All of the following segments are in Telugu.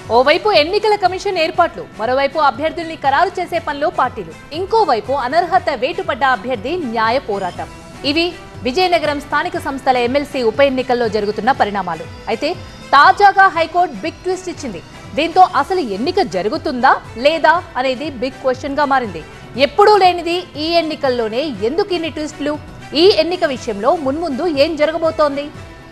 ఓవైపు ఎన్నికల కమిషన్ ఏర్పాట్లు మరోవైపు అభ్యర్థుల్ని ఖరారు చేసే పనిలో పార్టీలు ఇంకోవైపు అనర్హత వేటుపడ్డ అభ్యర్థి న్యాయ పోరాటం ఇవి విజయనగరం స్థానిక సంస్థల ఎమ్మెల్సీ ఉప ఎన్నికల్లో జరుగుతున్న పరిణామాలు అయితే తాజాగా హైకోర్టు బిగ్ ట్విస్ట్ ఇచ్చింది దీంతో అసలు ఎన్నిక జరుగుతుందా లేదా అనేది బిగ్ క్వశ్చన్ గా మారింది ఎప్పుడూ లేనిది ఈ ఎన్నికల్లోనే ఎందుకు ఇన్ని ట్విస్టులు ఈ ఎన్నిక విషయంలో మున్ముందు ఏం జరగబోతోంది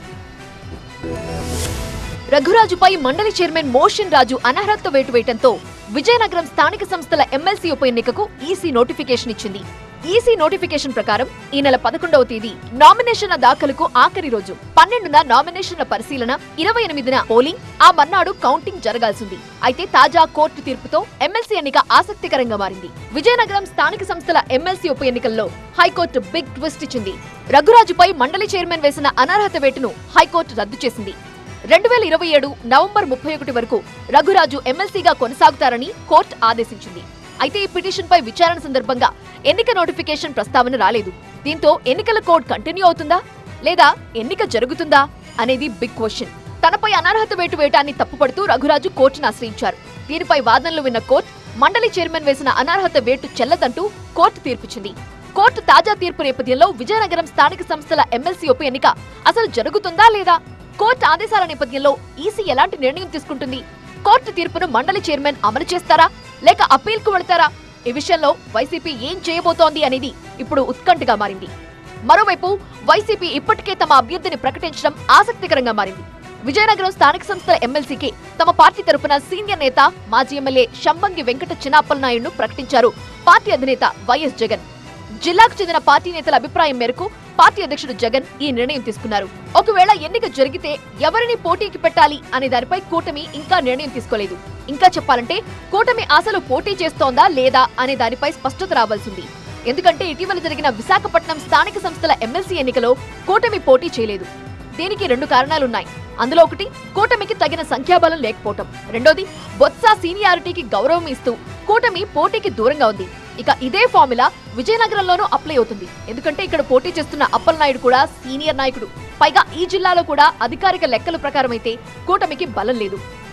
రఘురాజుపై మండలి చైర్మన్ మోషన్ రాజు అనర్హత వేటు వేయటంతో విజయనగరం స్థానిక సంస్థల ఎమ్మెల్సీ ఉప ఎన్నికకు ఈసీ నోటిఫికేషన్ ఇచ్చింది ఈసీ నోటిఫికేషన్ ప్రకారం ఈ నెల పదకొండవ తేదీ నామినేషన్ల దాఖలుకు ఆఖరి రోజు పన్నెండున నామినేషన్ల పరిశీలన ఇరవై ఎనిమిదిన పోలింగ్ ఆ మర్నాడు కౌంటింగ్ జరగాల్సింది అయితే తాజా కోర్టు తీర్పుతో ఎమ్మెల్సీ ఎన్నిక ఆసక్తికరంగా మారింది విజయనగరం స్థానిక సంస్థల ఎమ్మెల్సీ ఉప ఎన్నికల్లో హైకోర్టు బిగ్ ట్విస్ట్ ఇచ్చింది రఘురాజుపై మండలి చైర్మన్ వేసిన అనర్హత వేటును హైకోర్టు రద్దు చేసింది రెండు వేల ఇరవై ఏడు నవంబర్ ముప్పై ఒకటి వరకు రఘురాజు ఎమ్మెల్సీగా కొనసాగుతారని కోర్టు ఆదేశించింది అయితే ఈ పిటిషన్పై విచారణ సందర్భంగా ఎన్నిక నోటిఫికేషన్ ప్రస్తావన రాలేదు దీంతో ఎన్నికల కోడ్ కంటిన్యూ అవుతుందా లేదా ఎన్నిక జరుగుతుందా అనేది బిగ్ క్వశ్చన్ తనపై అనర్హత వేటు వేయటాన్ని తప్పుపడుతూ రఘురాజు కోర్టును ఆశ్రయించారు దీనిపై వాదనలు విన్న కోర్టు మండలి చైర్మన్ వేసిన అనర్హత వేటు చెల్లదంటూ కోర్టు తీర్పిచ్చింది కోర్టు తాజా తీర్పు నేపథ్యంలో విజయనగరం స్థానిక సంస్థల ఎమ్మెల్సీ ఉప ఎన్నిక అసలు జరుగుతుందా లేదా కోర్టు ఆదేశాల నేపథ్యంలో ఈసీ ఎలాంటి నిర్ణయం తీసుకుంటుంది కోర్టు తీర్పును మండలి చైర్మన్ అమలు చేస్తారా లేక అప్పీల్ కు వెళతారా ఈ విషయంలో వైసీపీ ఏం చేయబోతోంది అనేది ఇప్పుడు ఉత్కంఠగా మారింది మరోవైపు వైసీపీ ఇప్పటికే తమ అభ్యర్థిని ప్రకటించడం ఆసక్తికరంగా మారింది విజయనగరం స్థానిక సంస్థల ఎమ్మెల్సీకి తమ పార్టీ తరపున సీనియర్ నేత మాజీ ఎమ్మెల్యే శంబంగి వెంకట చిన్నాప్పల్ నాయుడును ప్రకటించారు పార్టీ అధినేత వైఎస్ జగన్ జిల్లాకు చెందిన పార్టీ నేతల అభిప్రాయం మేరకు పార్టీ అధ్యక్షుడు జగన్ ఈ నిర్ణయం తీసుకున్నారు ఒకవేళ ఎన్నిక జరిగితే ఎవరిని పోటీకి పెట్టాలి అనే దానిపై కూటమి ఇంకా నిర్ణయం తీసుకోలేదు ఇంకా చెప్పాలంటే కూటమి అసలు పోటీ చేస్తోందా లేదా అనే దానిపై స్పష్టత రావాల్సింది ఎందుకంటే ఇటీవల జరిగిన విశాఖపట్నం స్థానిక సంస్థల ఎమ్మెల్సీ ఎన్నికలో కూటమి పోటీ చేయలేదు దీనికి రెండు కారణాలున్నాయి అందులో ఒకటి కూటమికి తగిన సంఖ్యాబలం లేకపోవటం రెండోది బొత్స సీనియారిటీకి గౌరవం ఇస్తూ కూటమి పోటీకి దూరంగా ఉంది ఇక ఇదే ఫార్ములా విజయనగరంలోనూ అప్లై అవుతుంది ఎందుకంటే ఇక్కడ పోటీ చేస్తున్న అప్పలనాయుడు కూడా సీనియర్ నాయకుడు పైగా ఈ జిల్లాలో కూడా అధికారిక లెక్కల ప్రకారం అయితే కూటమికి బలం లేదు